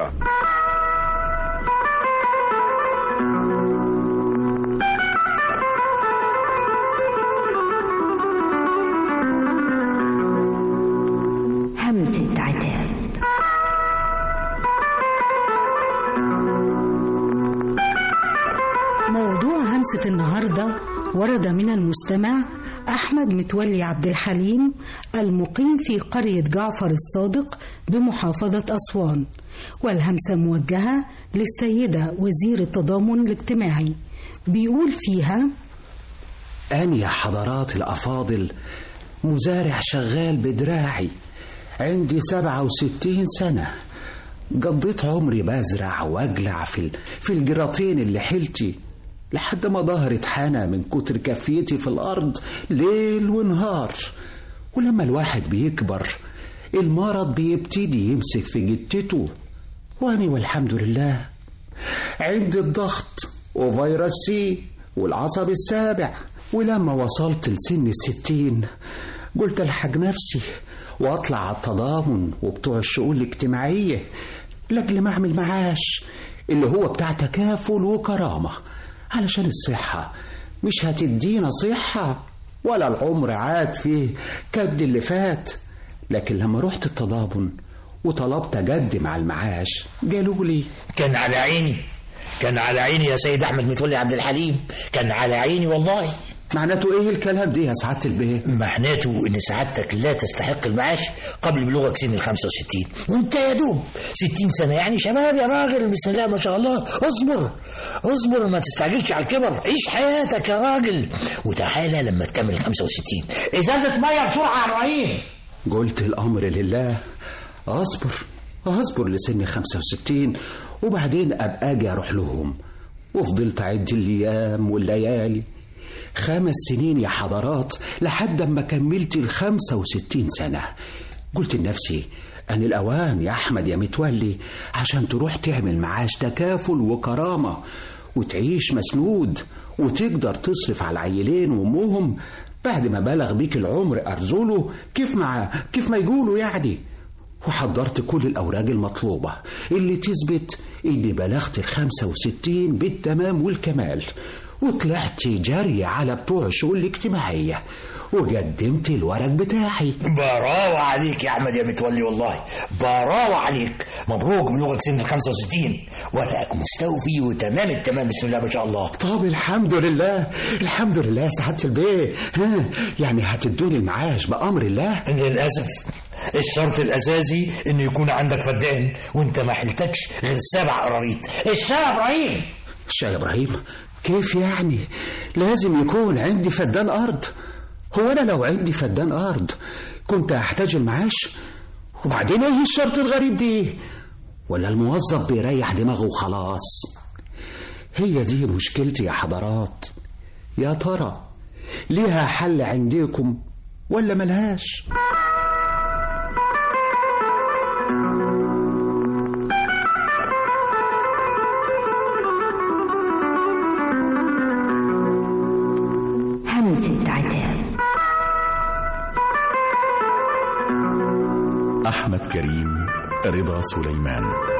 همسة عتاب موضوع همسة النهاردة ورد من المستمع أحمد متولي عبد الحليم المقيم في قرية جعفر الصادق بمحافظة أسوان والهمسة موجهة للسيدة وزير التضامن الاجتماعي بيقول فيها أنا يا حضرات الأفاضل مزارع شغال بدراعي عندي سبعة وستين سنة قضيت عمري بزرع واجلع في ال- في الجراطين اللي حيلتي لحد ما ظهري اتحنى من كتر كفيتي في الأرض ليل ونهار ولما الواحد بيكبر المرض بيبتدي يمسك في جتته وأني والحمد لله عندي الضغط وفيروس سي والعصب السابع ولما وصلت لسن الستين قلت الحق نفسي واطلع على التضامن وبتوع الشؤون الاجتماعية لاجل ما اعمل معاش اللي هو بتاع تكافل وكرامة علشان الصحة مش هتدينا صحة ولا العمر عاد فيه كد اللي فات لكن لما رحت التضامن وطلبت اقدم على المعاش قالوا لي كان على عيني كان على عيني يا سيد احمد متولي عبد الحليم كان على عيني والله معناته ايه الكلام دي يا سعاده البيه معناته ان سعادتك لا تستحق المعاش قبل بلوغك سن ال 65 وانت يا دوب 60 سنه يعني شباب يا راجل بسم الله ما شاء الله اصبر اصبر ما تستعجلش على الكبر عيش حياتك يا راجل وتعالى لما تكمل 65 ازازه ميه بسرعه يا ابراهيم قلت الامر لله اصبر اصبر لسن 65 وبعدين ابقى اجي اروح لهم وفضلت اعد الايام والليالي خمس سنين يا حضرات لحد ما كملت ال 65 سنه قلت لنفسي أن الأوان يا أحمد يا متولي عشان تروح تعمل معاش تكافل وكرامة وتعيش مسنود وتقدر تصرف على العيلين وأمهم بعد ما بلغ بيك العمر أرجله كيف ما كيف ما يقولوا يعني وحضرت كل الأوراق المطلوبة اللي تثبت إني بلغت ال 65 بالتمام والكمال وطلعت جري على بتوع الشؤون الاجتماعية وقدمت الورق بتاعي براوة عليك يا احمد يا متولي والله براوة عليك مبروك بلوغك سن ال 65 ورقك مستوفي وتمام التمام بسم الله ما شاء الله طب الحمد لله الحمد لله يا سعادة البيه ها يعني هتدوني المعاش بأمر الله للأسف الشرط الأساسي إنه يكون عندك فدان وأنت ما حلتكش غير سبع قراريط الشاي يا إبراهيم الشاي يا إبراهيم كيف يعني لازم يكون عندي فدان أرض هو أنا لو عندي فدان أرض كنت أحتاج المعاش وبعدين إيه الشرط الغريب دي ولا الموظف بيريح دماغه وخلاص هي دي مشكلتي يا حضرات يا ترى ليها حل عندكم ولا ملهاش همسة عتاب أحمد كريم رضا سليمان